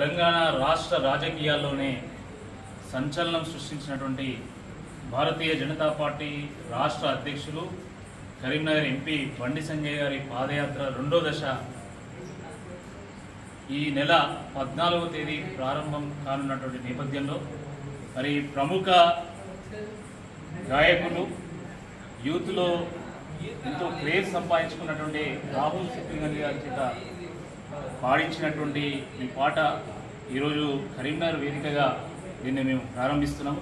తెలంగాణ రాష్ట్ర రాజకీయాల్లోనే సంచలనం సృష్టించినటువంటి భారతీయ జనతా పార్టీ రాష్ట్ర అధ్యక్షులు కరీంనగర్ ఎంపీ బండి సంజయ్ గారి పాదయాత్ర రెండో దశ ఈ నెల పద్నాలుగవ తేదీ ప్రారంభం కానున్నటువంటి నేపథ్యంలో మరి ప్రముఖ గాయకులు యూత్లో ఎంతో క్రేజ్ సంపాదించుకున్నటువంటి రాహుల్ సిప్పింగల్ గారి చేత పాడించినటువంటి ఈ పాట ఈరోజు కరీంనగర్ వేదికగా దీన్ని మేము ప్రారంభిస్తున్నాము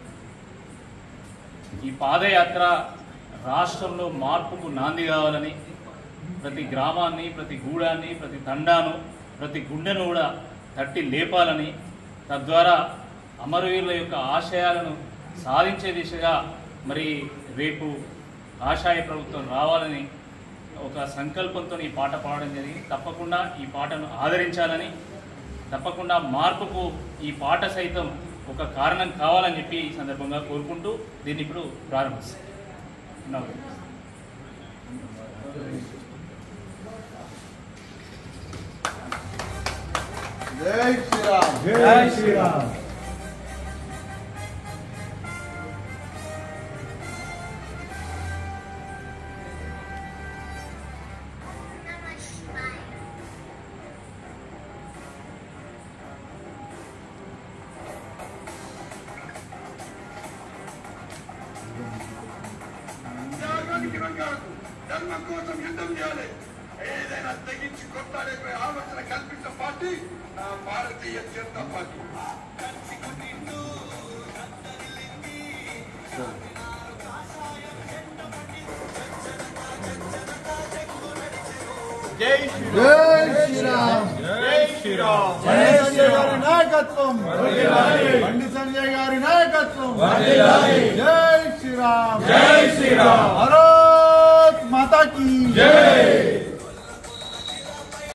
ఈ పాదయాత్ర రాష్ట్రంలో మార్పుకు నాంది కావాలని ప్రతి గ్రామాన్ని ప్రతి గూడాన్ని ప్రతి తండాను ప్రతి గుండెను కూడా తట్టి లేపాలని తద్వారా అమరవీరుల యొక్క ఆశయాలను సాధించే దిశగా మరి రేపు ఆశాయ ప్రభుత్వం రావాలని ఒక సంకల్పంతో ఈ పాట పాడడం జరిగింది తప్పకుండా ఈ పాటను ఆదరించాలని తప్పకుండా మార్పుకు ఈ పాట సైతం ఒక కారణం కావాలని చెప్పి ఈ సందర్భంగా కోరుకుంటూ దీన్ని ఇప్పుడు ప్రారంభిస్తాం నమస్తే. జై శ్రీరామ్ జై శ్రీరామ్ త్యాగానికి రంగాలకు ధర్మం కోసం యుద్ధం చేయాలి ఏదైనా తెగించి కొట్టాలే ఆలోచన కల్పించిన పార్టీ ఆ భారతీయ జనతా పార్టీ జై శ్రీరామ్ జై శ్రీరామ్ బండి సంజయ్ గారి నాయకత్వం బండి సంజయ్ గారి నాయకత్వం జై శ్రీరామ్ జై శ్రీరామ్ హరో